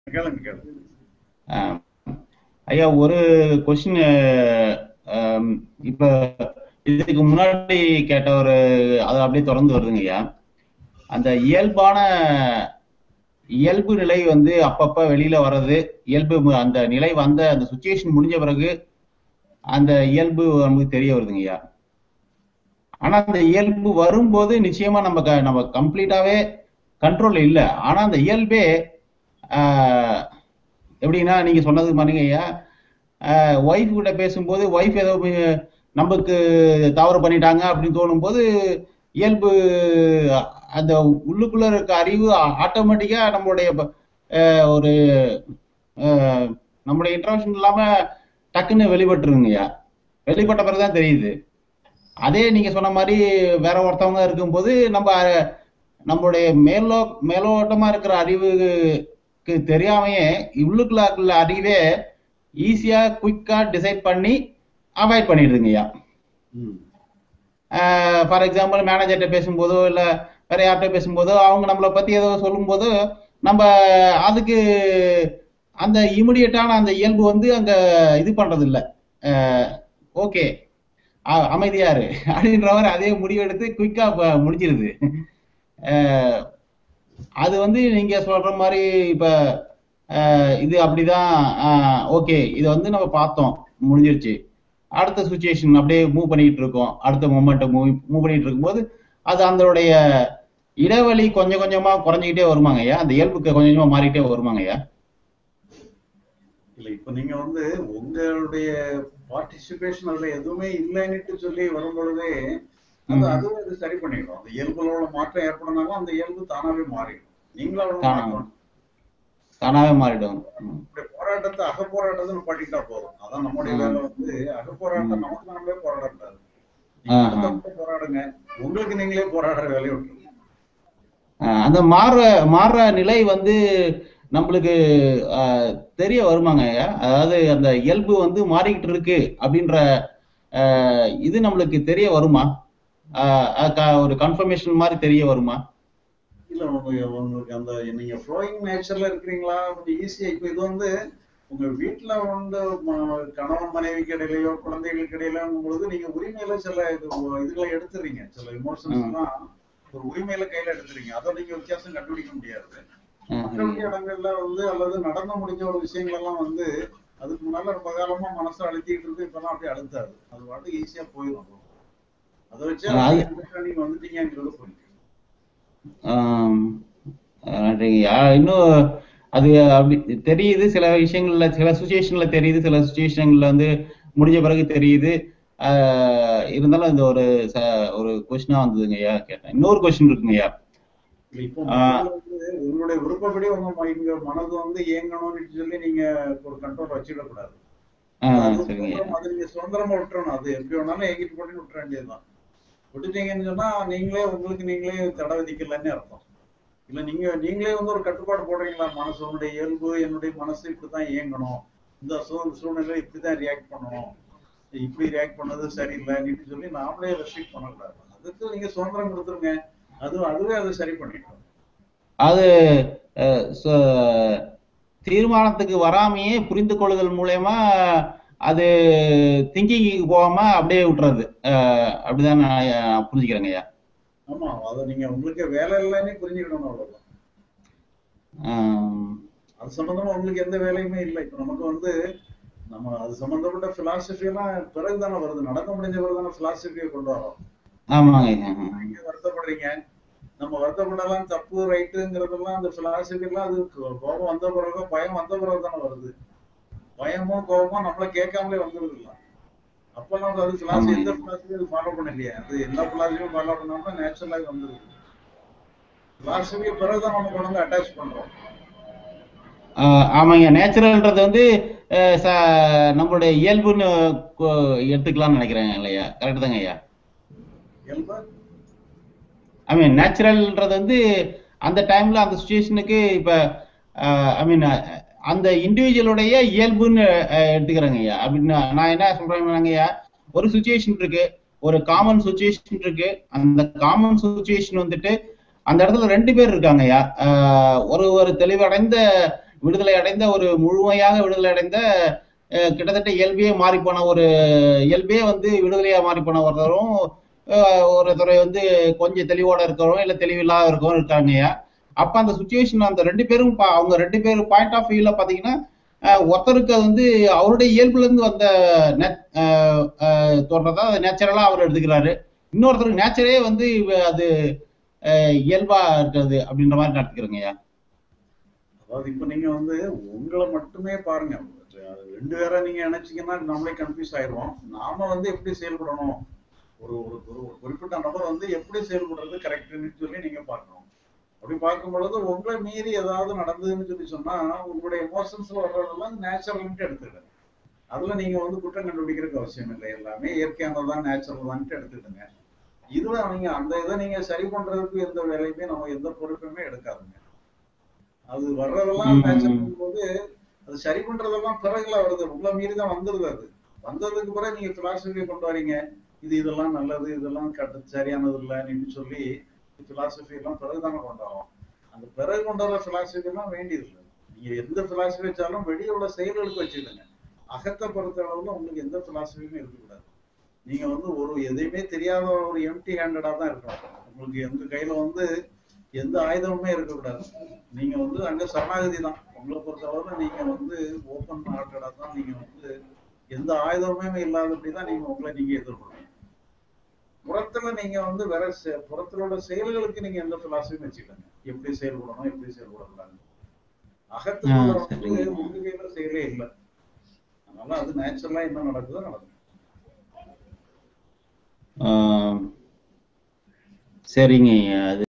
கேளுங்க கேளுங்க ஆஹ் ஐயா ஒரு கொஸ்டின் இப்ப இதுக்கு முன்னாடி கேட்ட ஒரு அது அப்படியே தொடர்ந்து வருதுங்க ஐயா அந்த இயல்பான இயல்பு நிலை வந்து அப்பப்ப வெளியில வர்றது இயல்பு மு- அந்த நிலை வந்த அந்த சுச்சுவேஷன் முடிஞ்ச பிறகு அந்த இயல்பு நமக்கு தெரிய வருதுங்க ஐயா ஆனா அந்த இயல்பு வரும்போது நிச்சயமா நம்ம க- நம்ம கம்ப்ளீட்டாவே கண்ட்ரோல் இல்ல ஆனா அந்த இயல்பே ஆஹ், எப்படின்னா நீங்க சொன்னது மாதிரிங்க ஐயா ஒய்ஃப் கிட்ட பேசும்போது ஒய்ஃப் ஏதோ மி- நமக்கு தவறு பண்ணிட்டாங்க அப்படின்னு தோணும்போது இயல்பு அ- அந்த உள்ளுக்குள்ள இருக்க அறிவு ஆட்டோமேட்டிக்கா நம்மளுடைய ப- ஆஹ், ஒரு ஆஹ், நம்மளுடைய இன்ட்ரவன்ஷன் இல்லாம டக்குன்னு வெளிப்பட்டுருங்கய்யா வெளிப்பட்ட பிறகுதான் தெரியுது அதே நீங்க சொன்ன மாதிரி வேற ஒருத்தவங்க இருக்கும்போது நம்ம அஹ், நம்மளுடைய மேலோ மேலோட்டமா இருக்கிற அறிவுக்கு தெரியாமையே உள்ளுக்குள்ள இருக்கிற அறிவே ஈஸியா குயிக்கா டிசைட் பண்ணி அவாய்ட் பண்ணிடுதுங்கய்யா ம் ஃபார் எக்ஸாம்பிள் மேனேஜர்கிட்ட பேசும்போதோ இல்ல வேற யார்கிட்ட பேசும்போதோ அவங்க நம்மளை பத்தி ஏதோ சொல்லும்போது நம்ம அதுக்கு அந்த இமிடியட்டான அந்த இயல்பு வந்து அங்க இது பண்றது இல்ல ஓகே அமைதியா இரு அப்படின்ற மாதிரி அதே முடிவெடுத்து குயிக்கா முடிச்சிருது அஹ், அது வந்து நீங்க சொல்ற மாதிரி இப்ப அஹ், இது அப்படிதான் ஓகே இதை வந்து நம்ம பார்த்தோம் முடிஞ்சிருச்சு அடுத்த சுச்சுவேஷன் அப்படியே மூவ் பண்ணிட்டு இருக்கோம் அடுத்த மொமெண்ட் மூவ் மூவ் பண்ணிட்டு இருக்கும்போது அது அதனுடைய இடைவெளி கொஞ்சம் கொஞ்சமா குறைஞ்சிக்கிட்டே வருமாங்க ஐயா அந்த இயல்புக்கு கொஞ்சம் கொஞ்சமா மாறிக்கிட்டே வருமாங்க ஐயா இல்ல இப்ப நீங்க வந்து உங்களுடைய பார்ட்டிசிபேஷன் அதுல எதுவுமே இல்லைன்னுட்டு சொல்லி வரும்பொழுதே அது ம். அதுவே அது சரி பண்ணிடும் அந்த இயல்புல உள்ள மாற்றம் ஏற்படனாலும் அந்த இயல்பு தானாவே மாறிடும் நீங்களும் அவ்வளவு தானா. மாற்றம் தானாவே மாறிடும் ம். இப்படி போராட்டத்தை அகப்போராட்டத்தை நம்ம பண்ணிட்டா போதும் அதான் நம்முடைய ம். வேலை வந்து அகப்போராட்டம் நமக்கு நாமளே போராடக்கூடாது ஆஹா. நீங்க அடுத்தவங்க போராடுங்க உங்களுக்கு நீங்களே போராடுற வேலையை விட்டுருங்க அஹ் அந்த மாறுற மாறுற நிலை வந்து நம்மளுக்கு அஹ், தெரிய வருமாங்க ஐயா அதாவது அந்த இயல்பு வந்து மாறிக்கிட்டு இருக்கு அப்படின்ற அஹ், இது நம்மளுக்கு தெரிய வருமா அஹ், அஹ், க- ஒரு கன்ஃபர்மேஷன் மாதிரி தெரிய வருமா இல்ல உங்க- உங்களுக்கு அந்த நீங்க ஃப்ளோயிங் நேச்சர்ல இருக்கிறீங்களா கொஞ்சம் ஈஸியா இப்ப இது வந்து உங்க வீட்டுல வந்து ம- கணவன் மனைவிக்கு இடையிலயோ குழந்தைகளுக்கு இடையில பொழுது நீங்க உரிமையில சில இது இதுகளை எடுத்துறீங்க சில இமோஷன்ஸ் எல்லாம் ஒரு உரிமையில கையில எடுத்துறீங்க அதை நீங்க வித்தியாசம் கண்டுபிடிக்க முடியாது அஹ், மக்களுடைய இடங்கள்ல வந்து அல்லது நடந்து முடிஞ்ச ஒரு விஷயங்கள் எல்லாம் வந்து அதுக்கு முன்னால ரொம்ப காலமா மனசை அழுத்திட்டு இருக்கு இப்பெல்லாம் அப்படியே அழுத்தாது அது பாட்டு ஈஸியா போயிடும் அதை வச்சு அது- நீங்க வந்துட்டீங்கிறது புரியும் ஆம், அஹ், நன்றிங்கய்யா இன்னும் அது அப்படி தெரியுது சில விஷயங்கள்ல சில சுச்சுவேஷன்ல தெரியுது சில சுச்சுவேஷன்ல வந்து முடிஞ்ச பிறகு தெரியுது அஹ், இருந்தாலும் இந்த ஒரு ச- ஒரு கொஸ்டினா வந்ததுங்க ஐயா கேட்டேன் இன்னொரு கொஸ்டின் இருக்குங்க ஐயா இல்ல, இப்போ ஆ. முதல்ல வந்து உங்களுடைய விருப்பப்படி உங்க ம- இங்க மனது வந்து இயங்கணும்னு சொல்லி நீங்க ஒரு கண்ட்ரோல் வச்சிடக்கூடாது ஆஹ் அது சரிங்க ஐயா சுதந்திரம், அது நீங்க சுதந்திரமா விட்டுறணும் அது எப்படி வேணாலும் எங்கிட்டு போட்டு விட்டுற வேண்டியதுதான் விட்டுட்டீங்கன்னு சொன்னா நீங்களே உங்களுக்கு நீங்களே தடை விதிக்கலன்னு அர்த்தம் இல்ல நீங்க நீங்களே வந்து ஒரு கட்டுப்பாடு போடுறீங்களா மனசு உன்னுடைய இயல்பு என்னுடைய மனசு இப்படித்தான் இயங்கணும் இந்த சூழ் சூழ்நிலை இப்படிதான் ரியாக்ட் பண்ணணும் இப்படி ரியாக்ட் பண்ணது சரியில்லைன்னு சொல்லி நாமளே ரெஸ்ட்ரிக்ட் பண்ணக்கூடாது அதுக்கு நீங்க சுதந்திரம் கொடுத்துருங்க அது அதுவே அதை சரி பண்ணிடும் அது அஹ், ச- தீர்மானத்துக்கு வராமையே புரிந்து கொள்ளுதல் மூலயமா அது திங்கிங்க்கு போகாம அப்படியே விட்டுறது அஹ், அப்படிதான் நான் நான் புரிஞ்சுக்கிறேங்க ஐயா ஆமா அதை நீங்க உங்களுக்கு வேலை இல்லைன்னு புரிஞ்சுக்கணும் அவ்வளவுதான் ஆம், அது சம்பந்தமா உங்களுக்கு எந்த வேலையுமே இல்லை இப்ப நமக்கு வந்து நம்ம அது சம்பந்தப்பட்ட பிலாசபி எல்லாம் பிறகுதானே வருது நடக்க முடிஞ்ச பிறகுதானே பிலாசபியை கொண்டு வரோம் ஆமாங்க ஐயா நீங்க வருத்தப்படுறீங்க நம்ம வருத்தப்படலாம் தப்பு ரைட்டுங்கிறதெல்லாம் அந்த பிலாசபி எல்லாம் அது கோபம் வந்த பிறகு பயம் வந்த பிறகு தானே வருது பயமும் கோபமும் நம்மள கேட்காமலே வந்துருது இல்ல அப்பெல்லாம் அது பிலாசபி எந்த பிலாசபியும் ஃபாலோ பண்ணலையே அது எல்லா பிலாசபியும் ஃபாலோ பண்ணாம நேச்சுரலாக வந்துருது பிலாசபியை பிறகுதான் நம்ம கொண்டு வந்து அட்டாச் பண்றோம் ஆஹ் ஆமாங்க நேச்சுரல்ன்றது வந்து அஹ், ச- நம்மளுடைய இயல்புன்னு கொ- எடுத்துக்கலாம்னு நினைக்கிறேன் இல்லையா கரெக்ட் தாங்க ஐயா இயல்பா ஐ மீன் நேச்சுரல்ன்றது வந்து அந்த டைம்ல அந்த சுச்சுவேஷனுக்கு இப்ப ஐ மீன் அந்த இண்டிவிஜுவலுடைய இயல்புன்னு அஹ், எடுத்துக்கிறேங்க ஐயா அப்படின்னு நான் என்ன சொல்றேங்க ஐயா ஒரு சுச்சுவேஷன் இருக்கு ஒரு காமன் சுச்சுவேஷன் இருக்கு அந்த காமன் சுச்சுவேஷன் வந்துட்டு அந்த இடத்துல ரெண்டு பேர் இருக்காங்க ஐயா ஆஹ், ஒரு ஒரு தெளிவடைந்த விடுதலை அடைந்த ஒரு முழுமையாக விடுதலை அடைந்த அஹ், கிட்டத்தட்ட இயல்பே மாறி போன ஒரு இயல்பே வந்து விடுதலையா மாறி போன ஒருத்தரும் அஹ், ஒருத்தர் வந்து கொஞ்சம் தெளிவோட இருக்கிறவரும் இல்ல தெளிவில்லாத இருக்கவும் இருக்காங்கய்யா அப்ப அந்த சுச்சுவேஷன் அந்த ரெண்டு பேரும் பா- அவங்க ரெண்டு பேரும் பாயிண்ட் ஆஃப் வியூல பாத்தீங்கன்னா அஹ், ஒருத்தருக்கு அது வந்து அவருடைய இயல்புல இருந்து வந்த நே- அஹ், அஹ், தோன்றதா அது நேச்சுரலா அவர் எடுத்துக்கிறாரு இன்னொருத்தருக்கு நேச்சரே வந்து இவ- அது அஹ், இயல்பா இருக்கிறது அப்படின்ற மாதிரி நடத்துக்கிறேங்கய்யா அதாவது இப்ப நீங்க வந்து உங்களை மட்டுமே பாருங்க அது ரெண்டு பேரா நீங்க நினைச்சீங்கன்னா நம்மளே கன்ஃபியூஸ் ஆயிடுவோம் நாம வந்து எப்படி செயல்படணும் ஒரு ஒரு ஒரு ஒரு குறிப்பிட்ட நபர் வந்து எப்படி செயல்படுறது கரெக்ட்னு சொல்லி நீங்க பார்க்கணும் அப்படி பார்க்கும் பொழுது உங்களை மீறி ஏதாவது நடந்ததுன்னு சொல்லி சொன்னா உங்களுடைய எமோஷன்ஸ்ல வர்றதெல்லாம் நேச்சுரல்ன்ட்டு எடுத்துக்கிடுங்க அதுல நீங்க வந்து குற்றம் கண்டுபிடிக்கிறதுக்கு அவசியம் இல்லை எல்லாமே இயற்கையானதான் நேச்சுரல் தான்ட்டு எடுத்துக்கிடுங்க இதுல நீங்க அந்த இதை நீங்க சரி பண்றதுக்கு எந்த வேலையுமே நம்ம எந்த பொறுப்புமே எடுக்காதுங்க அது வர்றதெல்லாம் ம். நேச்சுரல் போது அது சரி பண்றதெல்லாம் பிறகுல வருது உங்களை மீறி தான் வந்துருது அது வந்ததுக்கு பிறகு நீங்க பிலாசபியை கொண்டு வரீங்க இது இதெல்லாம் நல்லது இதெல்லாம் கட்டு சரியானது இல்லைன்னு சொல்லி பிலாசபி எல்லாம் பிறகுதானே கொண்டு வரோம் அந்த பிறகு கொண்டு வர பிலாசபி எல்லாம் வேண்டியது இல்லை நீங்க எந்த பிலாசபி வச்சாலும் வெளியே உள்ள செயல்களுக்கு வச்சுக்கிடுங்க அகத்தை பொறுத்த அளவுல உங்களுக்கு எந்த பிலாசபியுமே இருக்கக்கூடாது நீங்க வந்து ஒரு எதையுமே தெரியாத ஒரு எம்டி ஹேண்டடா தான் இருக்கணும் உங்களுக்கு எந்த கையில வந்து எந்த ஆயுதமுமே இருக்கக்கூடாது நீங்க வந்து அங்க சரணாகதி தான் உங்களை பொறுத்தளவுல நீங்க வந்து ஓப்பன் ஹார்ட்டடா தான் நீங்க வந்து எந்த ஆயுதமுமே இல்லாதபடி தான் நீங்க உங்களை நீங்க எதிர்கொள்ளணும் புறத்துல நீங்க வந்து வேற செ- புறத்துல உள்ள செயல்களுக்கு நீங்க எந்த பிலாசபியும் வச்சுக்கோங்க எப்படி செயல்படணும் எப்படி செயல்படக்கூடாது அகத்துக்குள்ள ஆ, வந்து சரிங்க. உங்க கையில செயலே இல்லை அதனால அது நேச்சுரலா என்ன நடக்குதோ நடக்கும் ஆஹ் சரிங்க ஐயா அது